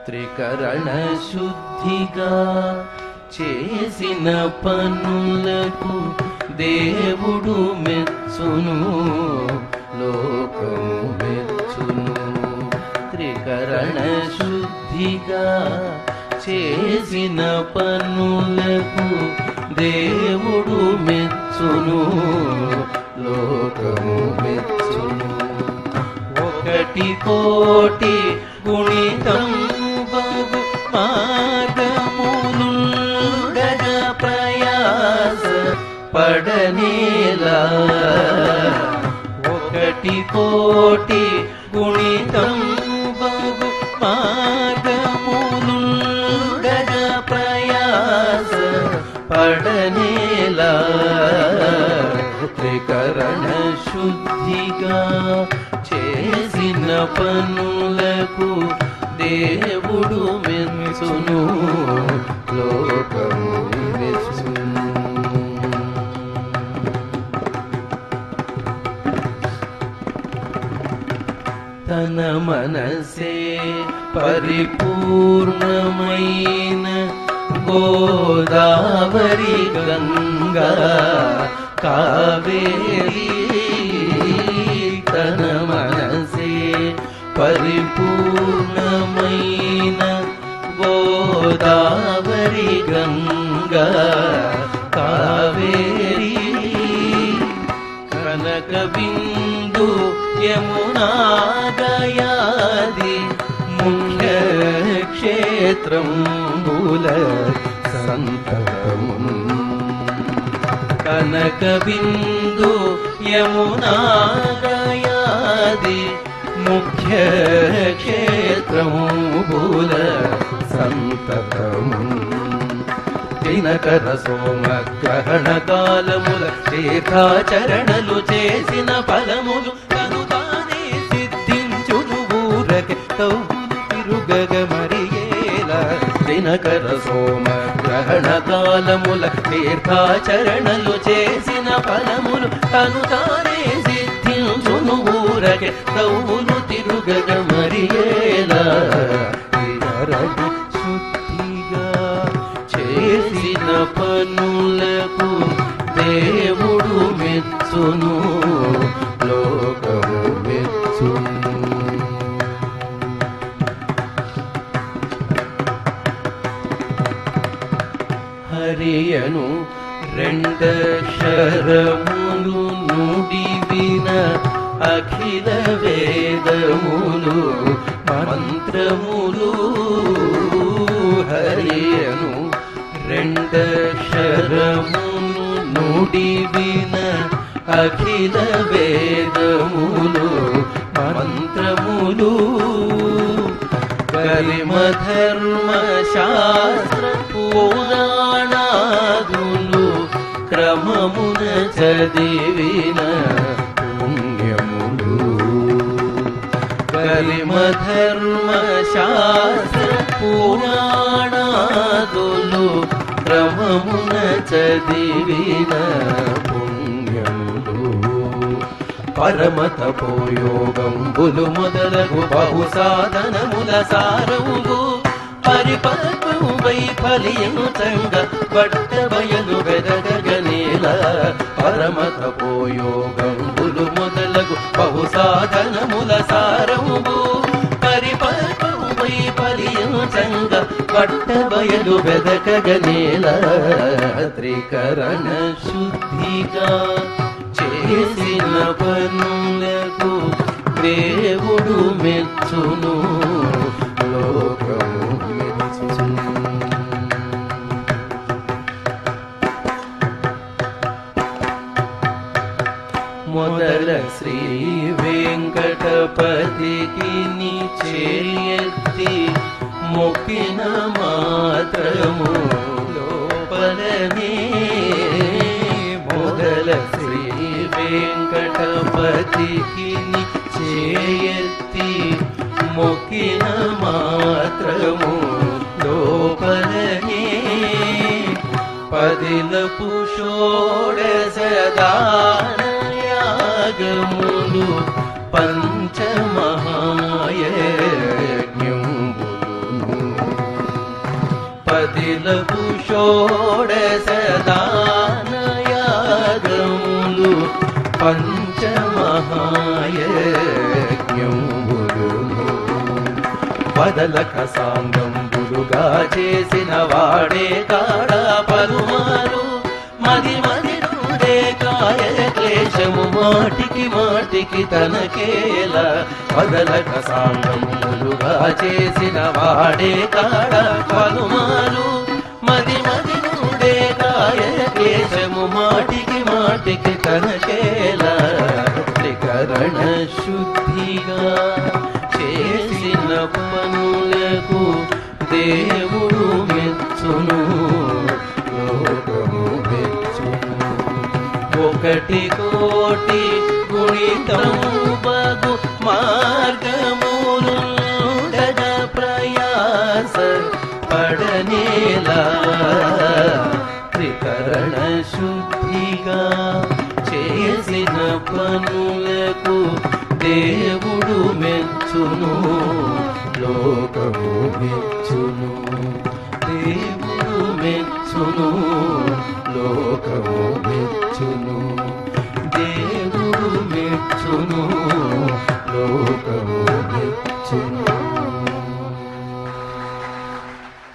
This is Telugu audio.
త్రికరణ శుద్ధిగా చేసిన పనులకు దేవుడు మెచ్చును లోకము మెచ్చును త్రికరణ శుద్ధిగా చేసిన పనులకు దేవుడు మెచ్చును లోకము మెచ్చును ఒకటి కోటి గుణితం బహు మార్గములుండగ ప్రయాస పడనేలా ఒకటి కోటి గుణితం బహు మార్గములుండగ ప్రయాస పడనేలా త్రికరణ శుద్ధిగా చేసిన పనులకు దేవుడు మెచ్చును లోకము మెచ్చును తన మనసే పరిపూర్ణమైన గోదావరి గంగా కావేరి తన మనసే పరిపూర్ణమైన గోదావరి గంగా కావేరి కనక బిందు యమునా గయాది ముఖ్య క్షేత్రం బుల సంతతము కనక బిందు యమునా గయాది ముఖ్య క్షేత్రం బుల సంతతము దినకర సోమ గ్రహణ కాలముల తీర్థాచరణలు చేసిన ఫలములు తను తానే సిద్ధించును ఊరకే తౌలు తిరుగగ మరియేల దినకర సోమ గ్రహణ కాలముల తీర్థాచరణలు చేసిన ఫలములు తను తానే సిద్ధించును ఊరకే తౌలు తిరుగగ మరియేల ఇరడి శుద్ధిగా చేసిన పనులకు దేవుడు మెచ్చును లోకము మెచ్చును హరియను రెండక్షరములు నుడివిన అఖిల వేదములు మంత్రములు హరియను రెండక్షరములు నుడివిన అఖిల వేదములు మంత్రములు కలిమ ధర్మ శాస్త్ర పురాణాదులు క్రమమున చదివిన పుణ్యములు కలిమ ధర్మ శాస్త్ర పురాణాదులు క్రమమున చదివిన పుణ్యములు పరమతపోయోగంబులు మొదలగు బహు సాధనముల సారములు పరిపక్వము వైఫల్యము చంగ పట్ట బయలు వెదగనేల పరమతపోయోగంబులు మొదలగు బహు సాధనముల సారములు పరిపక్వము వైఫల్యము చంగ పట్ట బయలు వెదకగనేల త్రికరణ శుద్ధిగా చేసిన పనులకు దేవుడు మెచ్చును లోకము మెచ్చును మొదల శ్రీ వెంకటపతికి నిచేయెత్తి మొక్కిన మాత్రము లోపలనే మొదల శ్రీ వెంకటపతికి నిచేయెత్తి మొక్కిన మాత్రము లోపలనే పదిలపు పదిలకు షోడశదానయాగములు పంచమహాయజ్ఞములు పదలక సాంగంబులుగా చేసిన వాడే కాడ పలుమారు మది మది నుండే కాయ క్లేశము మాటికి మాటికి తనకేల పదలక సాంగములుగా చేసిన వాడే కాడ పలుమారు మది మది నుండే కాయ క్లేశము మాటికి మాటికి తనకేల త్రికరణ శుద్ధిగా చేసిన పనులకు దేవుడు మెచ్చును లోకము మెచ్చును ఒకటి కోటి గుణితము బగు మార్గములు ప్రయాస పడనేలా త్రికరణ శుద్ధిగా చేసిన పనులకు దేవుడు మెచ్చును లోకము మెచ్చును దేవుడు మెచ్చును లోకము మెచ్చును దేవుడు మెచ్చును లోకము మెచ్చును